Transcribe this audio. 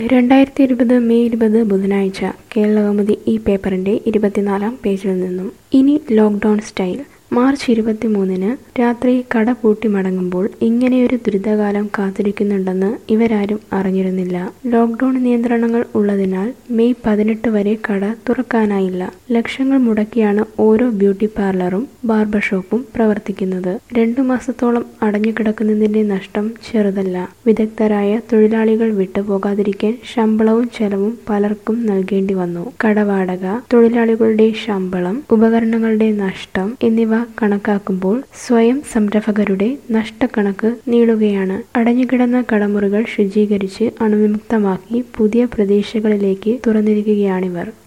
രണ്ടായിരത്തി ഇരുപത് മെയ് ഇരുപത് ബുധനാഴ്ച കേരളകൗമുദി ഈ പേപ്പറിന്റെ ഇരുപത്തിനാലാം പേജിൽ നിന്നും ഇനി ലോക്ക്ഡൗൺ സ്റ്റൈൽ മാർച്ച് ഇരുപത്തിമൂന്നിന് രാത്രി കട പൂട്ടി മടങ്ങുമ്പോൾ ഇങ്ങനെയൊരു ദുരിതകാലം കാത്തിരിക്കുന്നുണ്ടെന്ന് ഇവരാരും അറിഞ്ഞിരുന്നില്ല ലോക്ക്ഡൗൺ നിയന്ത്രണങ്ങൾ ഉള്ളതിനാൽ മെയ് പതിനെട്ട് വരെ കട തുറക്കാനായില്ല ലക്ഷങ്ങൾ മുടക്കിയാണ് ഓരോ ബ്യൂട്ടി പാർലറും ബാർബർ ഷോപ്പും പ്രവർത്തിക്കുന്നത് രണ്ടു മാസത്തോളം അടഞ്ഞുകിടക്കുന്നതിന്റെ നഷ്ടം ചെറുതല്ല വിദഗ്ധരായ തൊഴിലാളികൾ വിട്ടുപോകാതിരിക്കാൻ ശമ്പളവും ചെലവും പലർക്കും നൽകേണ്ടി വന്നു കടവാടക തൊഴിലാളികളുടെ ശമ്പളം ഉപകരണങ്ങളുടെ നഷ്ടം എന്നിവ കണക്കാക്കുമ്പോൾ സ്വയം സംരംഭകരുടെ നഷ്ടക്കണക്ക് നീളുകയാണ് അടഞ്ഞുകിടന്ന കടമുറികൾ ശുചീകരിച്ച് അണുവിമുക്തമാക്കി പുതിയ പ്രതീക്ഷകളിലേക്ക് തുറന്നിരിക്കുകയാണിവർ